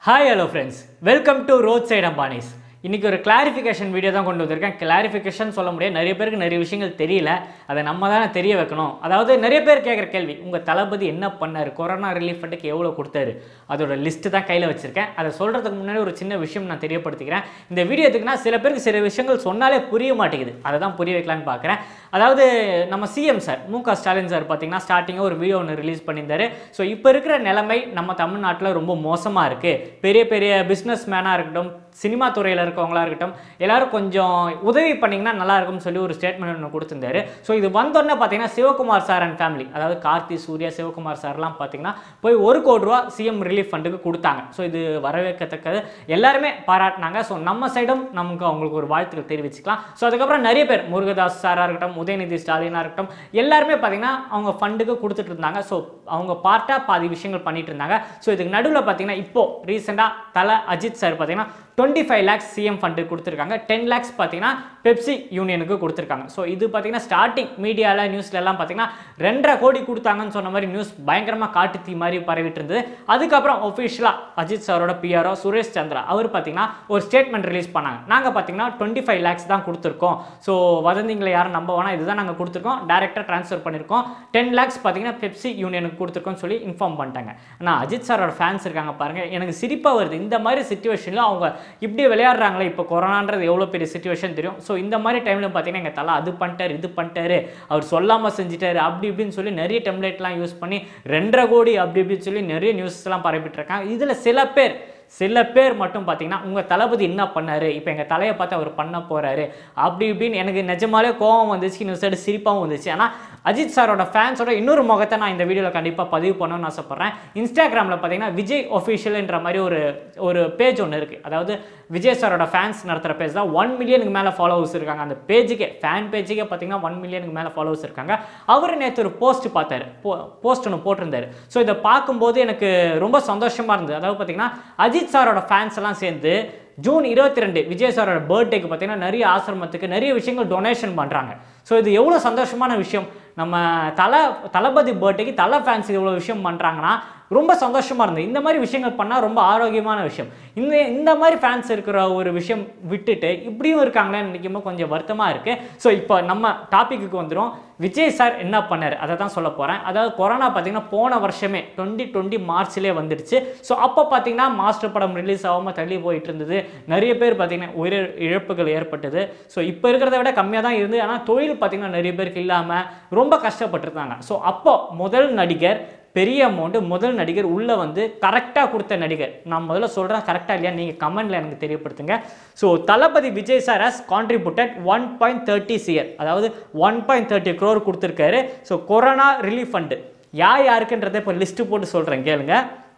hi hello friends welcome to road side Ambanis இன்னைக்கு ஒரு clarification video தான் கொண்டு வந்திருக்கேன் கிளாரிஃபிகேஷன் சொல்ல முடியாது நிறைய பேருக்கு நிறைய விஷயங்கள் தெரியல அதை நம்ம தானே தெரிய வைக்கணும் அதாவது நிறைய பேர் கேட்குற கேள்வி உங்கள் தளபதி என்ன பண்ணார் கொரோனா ரிலீஃப் ஃபண்டுக்கு எவ்வளோ கொடுத்தாரு அதோட லிஸ்ட்டு தான் கையில் வச்சிருக்கேன் அதை சொல்கிறதுக்கு முன்னாடி ஒரு சின்ன விஷயம் நான் தெரியப்படுத்திக்கிறேன் இந்த வீடியோ எதுக்குன்னா சில பேருக்கு சில விஷயங்கள் சொன்னாலே புரிய மாட்டேங்குது அதை தான் புரிய வைக்கலான்னு பார்க்குறேன் அதாவது நம்ம சிஎம் சார் மு க ஸ்டாலின் சார் பார்த்தீங்கன்னா ஸ்டார்டிங்காக ஒரு வீடியோ ஒன்று ரிலீஸ் பண்ணியிருந்தாரு ஸோ இப்போ இருக்கிற நிலைமை நம்ம தமிழ்நாட்டில் ரொம்ப மோசமாக இருக்குது பெரிய பெரிய பிஸ்னஸ் மேனாக இருக்கட்டும் சினிமா துறையில் இருக்கவங்களா இருக்கட்டும் எல்லாரும் கொஞ்சம் உதவி பண்ணிங்கன்னா நல்லா இருக்கும்னு சொல்லி ஒரு ஸ்டேட்மெண்ட் ஒன்று கொடுத்துருந்தாரு ஸோ இது வந்தோடனே பார்த்தீங்கன்னா சிவகுமார் சார் அண்ட் ஃபேமிலி அதாவது கார்த்தி சூர்யா சிவகுமார் சார்லாம் பார்த்தீங்கன்னா போய் ஒரு கோடி ரூபா சிஎம் ரிலீஃப் ஃபண்டுக்கு கொடுத்தாங்க ஸோ இது வரவேற்கத்தக்கது எல்லாருமே பாராட்டினாங்க ஸோ நம்ம சைடும் நமக்கு அவங்களுக்கு ஒரு வாழ்த்துக்கள் தெரிவிச்சுக்கலாம் ஸோ அதுக்கப்புறம் நிறைய பேர் முருகதாஸ் சாராக இருக்கட்டும் உதயநிதி ஸ்டாலினாக இருக்கட்டும் எல்லாருமே பார்த்தீங்கன்னா அவங்க ஃபண்டுக்கு கொடுத்துட்டு இருந்தாங்க ஸோ அவங்க பார்ட்டாக பாதி விஷயங்கள் பண்ணிட்டு இருந்தாங்க ஸோ இதுக்கு நடுவில் பார்த்தீங்கன்னா இப்போ ரீசெண்டாக தலை அஜித் சார் பார்த்தீங்கன்னா twenty five lakhs CM fund கொடுத்துருக்காங்க டென் லேக்ஸ் பார்த்தீங்கன்னா பெப்சி யூனியனுக்கு கொடுத்துருக்காங்க ஸோ இது பார்த்தீங்கன்னா ஸ்டார்டிங் மீடியாவில் நியூஸ்ல எல்லாம் பார்த்தீங்கன்னா ரெண்டரை கோடி கொடுத்தாங்கன்னு சொன்ன மாதிரி நியூஸ் பயங்கரமாக காட்டு தீ மாதிரி பரவிட்டு இருந்தது அதுக்கப்புறம் ஒஃபிஷியலாக அஜித் சாரோட பிஆர்ஓ சுரேஷ் சந்திரா அவர் பார்த்தீங்கன்னா ஒரு ஸ்டேட்மெண்ட் ரிலீஸ் பண்ணாங்க நாங்கள் பார்த்தீங்கன்னா டுவெண்ட்டி ஃபைவ் லேக்ஸ் தான் கொடுத்துருக்கோம் ஸோ வதந்திங்களை யாரும் நம்ப வேணாம் இதுதான் நாங்கள் கொடுத்துருக்கோம் டேரெக்டாக ட்ரான்ஸ்ஃபர் பண்ணியிருக்கோம் டென் லேக்ஸ் பார்த்தீங்கன்னா பெப்சி யூனியனுக்கு கொடுத்துருக்கோம்னு சொல்லி இன்ஃபார்ம் பண்ணிட்டாங்க ஆனால் அஜித் சாரோட ஃபேன்ஸ் இருக்காங்க பாருங்க எனக்கு சிரிப்பாக வருது இந்த மாதிரி சுச்சுவேஷனில் அவங்க இப்படி விளையாடுறாங்களே இப்போ கொரோனான்றது எவ்வளோ பெரிய சுச்சுவேஷன் தெரியும் ஸோ இந்த மாதிரி டைமில் பார்த்தீங்கன்னா எங்கள் தலை அது பண்ணிட்டாரு இது பண்ணிட்டாரு அவர் சொல்லாமல் செஞ்சுட்டாரு அப்படி இப்படின்னு சொல்லி நிறைய டெம்ப்ளேட்லாம் யூஸ் பண்ணி ரெண்டரை கோடி அப்படி இப்படின்னு சொல்லி நிறைய நியூஸ்லாம் பரப்பிட்டு இருக்காங்க இதில் சில பேர் சில பேர் மட்டும் பார்த்தீங்கன்னா உங்கள் தளபதி என்ன பண்ணாரு இப்போ எங்கள் தலையை பார்த்து அவர் பண்ண போகிறாரு அப்படி இப்படின்னு எனக்கு நிஜமாலே கோவம் வந்துச்சு இன்னொரு சைடு சிரிப்பாகவும் வந்துச்சு ஆனால் அஜித் சாரோட ஃபேன்ஸோட இன்னொரு முகத்தை நான் இந்த வீடியோவில் கண்டிப்பாக பதிவு பண்ணணும்னு ஆசைப்பட்றேன் இன்ஸ்டாகிராமில் பார்த்தீங்கன்னா விஜய் ஒஃபிஷியல்ன்ற மாதிரி ஒரு ஒரு பேஜ் ஒன்று இருக்குது அதாவது விஜய் சாரோட ஃபேன்ஸ் நடத்துகிற பேஜ் தான் ஒன் மில்லியனுக்கு மேலே ஃபாலோவர்ஸ் இருக்காங்க அந்த பேஜுக்கே ஃபேன் பேஜுக்கே பார்த்தீங்கன்னா ஒன் மில்லியனுக்கு மேலே ஃபாலோவர்ஸ் இருக்காங்க அவர் நேற்று ஒரு போஸ்ட் பார்த்தாரு போஸ்ட் ஒன்று போட்டிருந்தாரு ஸோ இதை பார்க்கும்போது எனக்கு ரொம்ப சந்தோஷமாக இருந்தது அதாவது பார்த்தீங்கன்னா அஜித் சாரோட ஃபேன்ஸ் எல்லாம் சேர்ந்து ஜூன் இருபத்தி ரெண்டு விஜய் சாரோட பர்த்டேக்கு பார்த்தீங்கன்னா நிறைய ஆசிரமத்துக்கு நிறைய விஷயங்கள் டொனேஷன் பண்ணுறாங்க ஸோ இது எவ்வளோ சந்தோஷமான விஷயம் நம்ம தலை தளபதி பர்த்டேக்கு தலை ஃபேன்ஸ் இவ்வளோ விஷயம் பண்ணுறாங்கன்னா ரொம்ப சந்தோஷமாக இருந்தது இந்த மாதிரி விஷயங்கள் பண்ணால் ரொம்ப ஆரோக்கியமான விஷயம் இந்த இந்த மாதிரி ஃபேன்ஸ் இருக்கிற ஒரு விஷயம் விட்டுட்டு இப்படியும் இருக்காங்களேன்னு நினைக்கும் போது கொஞ்சம் வருத்தமாக இருக்குது ஸோ இப்போ நம்ம டாப்பிக்கு வந்துடும் விஜய் சார் என்ன பண்ணார் அதை தான் சொல்ல போகிறேன் அதாவது கொரோனா பார்த்தீங்கன்னா போன வருஷமே டுவெண்ட்டி டுவெண்ட்டி மார்ச்லேயே வந்துடுச்சு ஸோ அப்போ பார்த்தீங்கன்னா மாஸ்டர் படம் ரிலீஸ் ஆகாமல் தள்ளி போயிட்டு இருந்தது நிறைய பேர் பார்த்தீங்கன்னா உயிர் இழப்புகள் ஏற்பட்டது ஸோ இப்போ இருக்கிறத விட கம்மியாக தான் இருந்து ஆனால் தொழில் பார்த்தீங்கன்னா நிறைய பேருக்கு இல்லாமல் ரொம்ப கஷ்டப்பட்டிருந்தாங்க ஸோ அப்போ முதல் நடிகர் பெரிய அமௌண்ட்டு முதல் நடிகர் உள்ளே வந்து கரெக்டாக கொடுத்த நடிகர் நான் முதல்ல சொல்கிறேன் கரெக்டாக இல்லையா நீங்கள் கமெண்ட்டில் எனக்கு தெரியப்படுத்துங்க ஸோ தளபதி Vijay sir has contributed one point thirty சியர் அதாவது ஒன் பாயிண்ட் தேர்ட்டி க்ரோர் கொடுத்துருக்காரு ஸோ கொரோனா ரிலீஃப் ஃபண்டு யார் யாருக்குன்றதை இப்போ லிஸ்ட்டு போட்டு சொல்கிறேன் கேளுங்க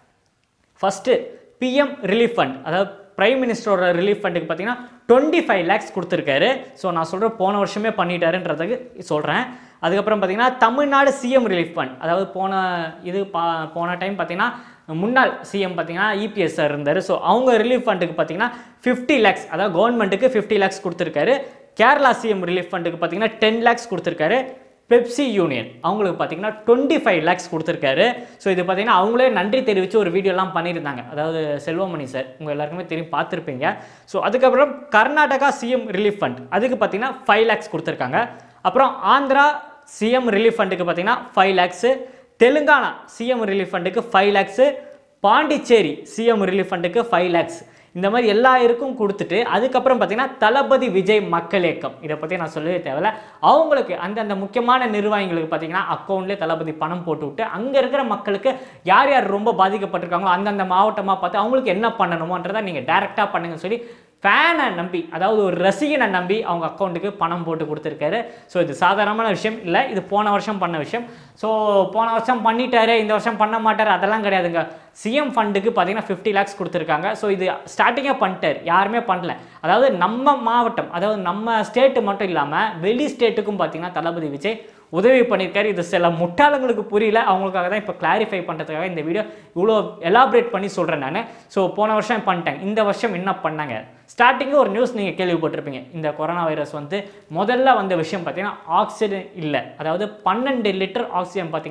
ஃபஸ்ட்டு பிஎம் ரிலீஃப் ஃபண்ட் அதாவது பிரைம் மினிஸ்டரோட ரிலீஃப் ஃபண்டுக்கு பார்த்தீங்கன்னா டுவெண்ட்டி ஃபைவ் லேக்ஸ் கொடுத்துருக்காரு ஸோ நான் சொல்கிறேன் போன வருஷமே பண்ணிட்டாருன்றதுக்கு சொல்கிறேன் அதுக்கப்புறம் பார்த்தீங்கன்னா தமிழ்நாடு சிஎம் ரிலீஃப் ஃபண்ட் அதாவது போன இது பா போன டைம் பார்த்தீங்கன்னா முன்னாள் சிஎம் பார்த்தீங்கன்னா இபிஎஸ் சார் இருந்தார் ஸோ அவங்க ரிலீஃப் ஃபண்டுக்கு பார்த்தீங்கன்னா ஃபிஃப்டி லேக்ஸ் அதாவது கவர்மெண்ட்டுக்கு ஃபிஃப்டி லேக்ஸ் கொடுத்துருக்காரு கேரளா சிஎம் ரிலீஃப் ஃபண்டுக்கு பார்த்தீங்கன்னா டென் லேக்ஸ் கொடுத்துருக்காரு பெப்சி யூனியன் அவங்களுக்கு பார்த்தீங்கன்னா டுவெண்ட்டி ஃபைவ் லேக்ஸ் கொடுத்துருக்காரு ஸோ இது பார்த்தீங்கன்னா அவங்களே நன்றி தெரிவித்து ஒரு வீடியோலாம் பண்ணியிருந்தாங்க அதாவது செல்வமணி சார் உங்கள் எல்லாருக்குமே தெரியும் பார்த்துருப்பீங்க ஸோ அதுக்கப்புறம் கர்நாடகா சிஎம் ரிலீஃப் ஃபண்ட் அதுக்கு பார்த்தீங்கன்னா ஃபைவ் லேக்ஸ் கொடுத்துருக்காங்க அப்புறம் ஆந்திரா சிஎம் ரிலீஃப் ஃபண்டுக்கு பார்த்தீங்கன்னா five lakhs Telangana CM relief ஃபண்டுக்கு five lakhs Pondicherry CM relief ஃபண்டுக்கு ஃபைவ் லேக்ஸ் இந்த மாதிரி எல்லா இருக்கும் கொடுத்துட்டு அதுக்கப்புறம் பார்த்தீங்கன்னா தளபதி விஜய் மக்கள் இயக்கம் இதை பற்றி நான் சொல்லவே தேவையில்ல அவங்களுக்கு அந்தந்த முக்கியமான நிர்வாகிகளுக்கு பார்த்தீங்கன்னா அக்கௌண்ட்லேயே தளபதி பணம் போட்டு விட்டு அங்கே இருக்கிற மக்களுக்கு யார் யார் ரொம்ப பாதிக்கப்பட்டிருக்காங்களோ அந்தந்த மாவட்டமாக பார்த்து அவங்களுக்கு என்ன பண்ணணுமோன்றதை நீங்கள் டேரெக்டாக பண்ணுங்கன்னு சொல்லி ஃபேனை நம்பி அதாவது ஒரு ரசிகனை நம்பி அவங்க அக்கௌண்ட்டுக்கு பணம் போட்டு கொடுத்துருக்காரு ஸோ இது சாதாரணமான விஷயம் இல்லை இது போன வருஷம் பண்ண விஷயம் ஸோ போன வருஷம் பண்ணிட்டாரு இந்த வருஷம் பண்ண மாட்டார் அதெல்லாம் கிடையாதுங்க சிஎம் ஃபண்டுக்கு பார்த்தீங்கன்னா ஃபிஃப்டி லேக்ஸ் கொடுத்துருக்காங்க ஸோ இது ஸ்டார்டிங்காக பண்ணிட்டார் யாருமே பண்ணல அதாவது நம்ம மாவட்டம் அதாவது நம்ம ஸ்டேட்டு மட்டும் இல்லாமல் வெளி ஸ்டேட்டுக்கும் பார்த்தீங்கன்னா தளபதி விஜய் உதவி பண்ணியிருக்காரு இது சில முட்டாளங்களுக்கு புரியல அவங்களுக்காக தான் இப்போ கிளாரிஃபை பண்ணுறதுக்காக இந்த வீடியோ இவ்வளோ எலாபரேட் பண்ணி சொல்கிறேன் நான் ஸோ போன வருஷம் பண்ணிட்டேன் இந்த வருஷம் என்ன பண்ணாங்க ஸ்டார்டிங்கு ஒரு நியூஸ் நீங்கள் கேள்விப்பட்டிருப்பீங்க இந்த கொரோனா வைரஸ் வந்து முதல்ல வந்த விஷயம் பார்த்தீங்கன்னா ஆக்சிஜன் இல்லை அதாவது பன்னெண்டு லிட்டர் ஆக்சிஜன் பார்த்தீங்கன்னா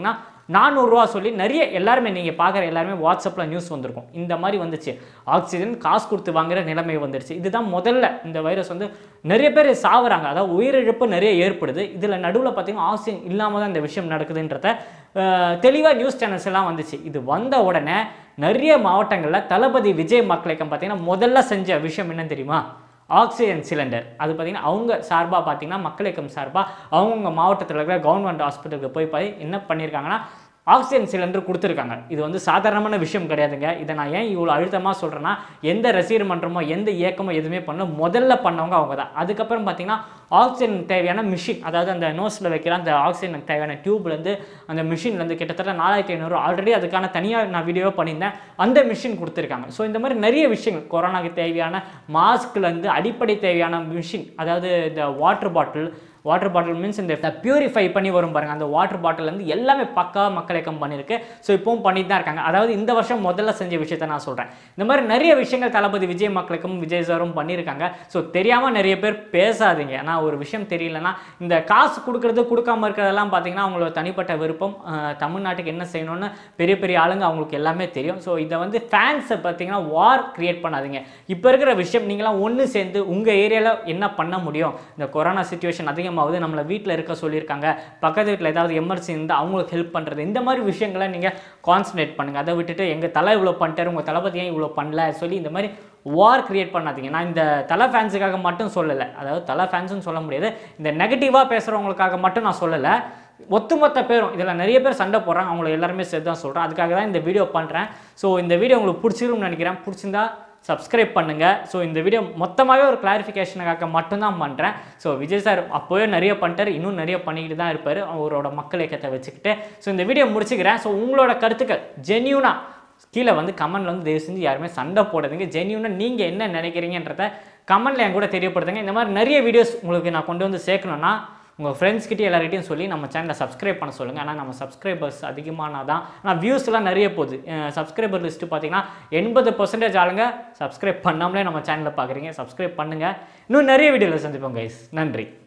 நானூறுரூவா சொல்லி நிறைய எல்லாருமே நீங்கள் பார்க்குற எல்லாருமே வாட்ஸ்அப்பில் நியூஸ் வந்திருக்கும் இந்த மாதிரி வந்துச்சு ஆக்சிஜன் காசு கொடுத்து வாங்குற நிலைமை வந்துருச்சு இதுதான் முதல்ல இந்த வைரஸ் வந்து நிறைய பேர் சாவுறாங்க அதாவது உயிரிழப்பு நிறைய ஏற்படுது இதில் நடுவில் பார்த்தீங்கன்னா ஆக்சிஜன் இல்லாமல் தான் இந்த விஷயம் நடக்குதுன்றத தெளிவாக நியூஸ் சேனல்ஸ் எல்லாம் வந்துச்சு இது வந்த உடனே நிறைய மாவட்டங்களில் தளபதி விஜய் மக்களுக்கம் பார்த்தீங்கன்னா முதல்ல செஞ்ச விஷயம் என்னன்னு தெரியுமா ஆக்சிஜன் சிலிண்டர் அது பார்த்தீங்கன்னா அவங்க சார்பாக பார்த்தீங்கன்னா மக்கள் இயக்கம் சார்பாக அவங்கவுங்க மாவட்டத்தில் இருக்கிற கவர்மெண்ட் ஹாஸ்பிட்டலுக்கு போய் போய் என்ன பண்ணியிருக்காங்கன்னா ஆக்சிஜன் சிலிண்டர் கொடுத்துருக்காங்க இது வந்து சாதாரணமான விஷயம் கிடையாதுங்க இதை நான் ஏன் இவ்வளோ அழுத்தமாக சொல்கிறேன்னா எந்த ரசிகர் மன்றமோ எந்த இயக்கமோ எதுவுமே பண்ண முதல்ல பண்ணவங்க அவங்க தான் அதுக்கப்புறம் பார்த்தீங்கன்னா ஆக்சிஜன் தேவையான மிஷின் அதாவது அந்த நோஸில் வைக்கிற அந்த ஆக்சிஜனுக்கு தேவையான டியூப்லேருந்து அந்த மிஷின்லேருந்து கிட்டத்தட்ட நாலாயிரத்தி ஐநூறு ஆல்ரெடி அதுக்கான தனியாக நான் வீடியோ பண்ணியிருந்தேன் அந்த மிஷின் கொடுத்துருக்காங்க ஸோ இந்த மாதிரி நிறைய விஷயங்கள் கொரோனாக்கு தேவையான மாஸ்க்லேருந்து அடிப்படை தேவையான மிஷின் அதாவது இந்த water bottle water bottle means இந்த பியூரிஃபை பண்ணி வரும் பாருங்க அந்த வாட்டர் பாட்டில் வந்து எல்லாமே பக்கா மக்கள் இயக்கம் பண்ணியிருக்கு ஸோ இப்பவும் பண்ணிட்டு தான் இருக்காங்க அதாவது இந்த வருஷம் முதல்ல செஞ்ச விஷயத்தை நான் சொல்கிறேன் இந்த மாதிரி நிறைய விஷயங்கள் தளபதி விஜய் மக்களுக்கும் விஜய் சாரும் பண்ணியிருக்காங்க ஸோ தெரியாமல் நிறைய பேர் பேசாதீங்க ஏன்னா ஒரு விஷயம் தெரியலனா இந்த காசு கொடுக்கறது கொடுக்காம இருக்கிறதெல்லாம் பார்த்தீங்கன்னா அவங்களோட தனிப்பட்ட விருப்பம் அஹ், தமிழ்நாட்டுக்கு என்ன செய்யணும்னு பெரிய பெரிய ஆளுங்க அவங்களுக்கு எல்லாமே தெரியும் ஸோ இதை வந்து ஃபேன்ஸை பார்த்தீங்கன்னா வார் கிரியேட் பண்ணாதீங்க இப்போ இருக்கிற விஷயம் நீங்களாம் ஒன்று சேர்ந்து உங்கள் ஏரியாவில் என்ன பண்ண முடியும் இந்த கொரோனா சுச்சுவேஷன் அதிகமாகுது நம்மளை வீட்டில் இருக்க சொல்லியிருக்காங்க பக்கத்து வீட்டில் ஏதாவது எமர்ஜென்சி இருந்தால் அவங்களுக்கு ஹெல்ப் பண்ணுறது இந்த மாதிரி விஷயங்களை நீங்கள் கான்சன்ட்ரேட் பண்ணுங்கள் அதை விட்டுட்டு எங்கள் தலை இவ்வளோ பண்ணிட்டாரு உங்கள் தளபதி ஏன் இவ்வளோ பண்ணல சொல்லி இந்த மாதிரி வார் கிரியேட் பண்ணாதீங்க நான் இந்த தலை ஃபேன்ஸுக்காக மட்டும் சொல்லலை அதாவது தலை ஃபேன்ஸுன்னு சொல்ல முடியாது இந்த நெகட்டிவாக பேசுகிறவங்களுக்காக மட்டும் நான் சொல்லலை ஒட்டுமொத்த பேரும் இதில் நிறைய பேர் சண்டை போடுறாங்க அவங்கள எல்லாருமே சேர்த்து தான் சொல்கிறேன் அதுக்காக தான் இந்த வீடியோ பண்ணுறேன் ஸோ இந்த வீடியோ உங்களுக்கு பிடிச்சிருக்கும்னு நினைக்கிறேன் பிடிச்சிருந்தா சப்ஸ்கிரைப் பண்ணுங்கள் ஸோ இந்த வீடியோ மொத்தமாகவே ஒரு கிளாரிஃபிகேஷனுக்காக மட்டும்தான் பண்ணுறேன் ஸோ விஜய் சார் அப்போவே நிறைய பண்ணிட்டார் இன்னும் நிறைய பண்ணிக்கிட்டு தான் இருப்பார் அவரோட மக்கள் இயக்கத்தை வச்சுக்கிட்டு ஸோ இந்த வீடியோ முடிச்சுக்கிறேன் ஸோ உங்களோட கருத்துக்கள் ஜென்யூனாக கீழே வந்து கமெண்ட்ல வந்து தயவு செஞ்சு யாருமே சண்டை போடாதீங்க ஜென்யூனாக நீங்கள் என்ன நினைக்கிறீங்கன்றத கமெண்ட்ல என் கூட தெரியப்படுத்துங்க இந்த மாதிரி நிறைய வீடியோஸ் உங்களுக்கு நான் கொண்டு வந்து சேர்க்கணும்னா உங்கள் ஃப்ரெண்ட்ஸ்கிட்டே எல்லார்கிட்டையும் சொல்லி நம்ம சேனலை சப்ஸ்கிரைப் பண்ண சொல்லுங்கள் ஆனால் நம்ம சப்ஸ்கிரைபர்ஸ் அதிகமானால் தான் ஆனால் வியூஸ்லாம் நிறைய போகுது சப்ஸ்கிரைபர் லிஸ்ட்டு பார்த்தீங்கன்னா எண்பது பர்சன்டேஜ் ஆளுங்க சப்ஸ்கிரைப் பண்ணாமலே நம்ம சேனலை பார்க்குறீங்க சப்ஸ்கிரைப் பண்ணுங்கள் இன்னும் நிறைய வீடியோவில் சந்திப்போம் கைஸ் நன்றி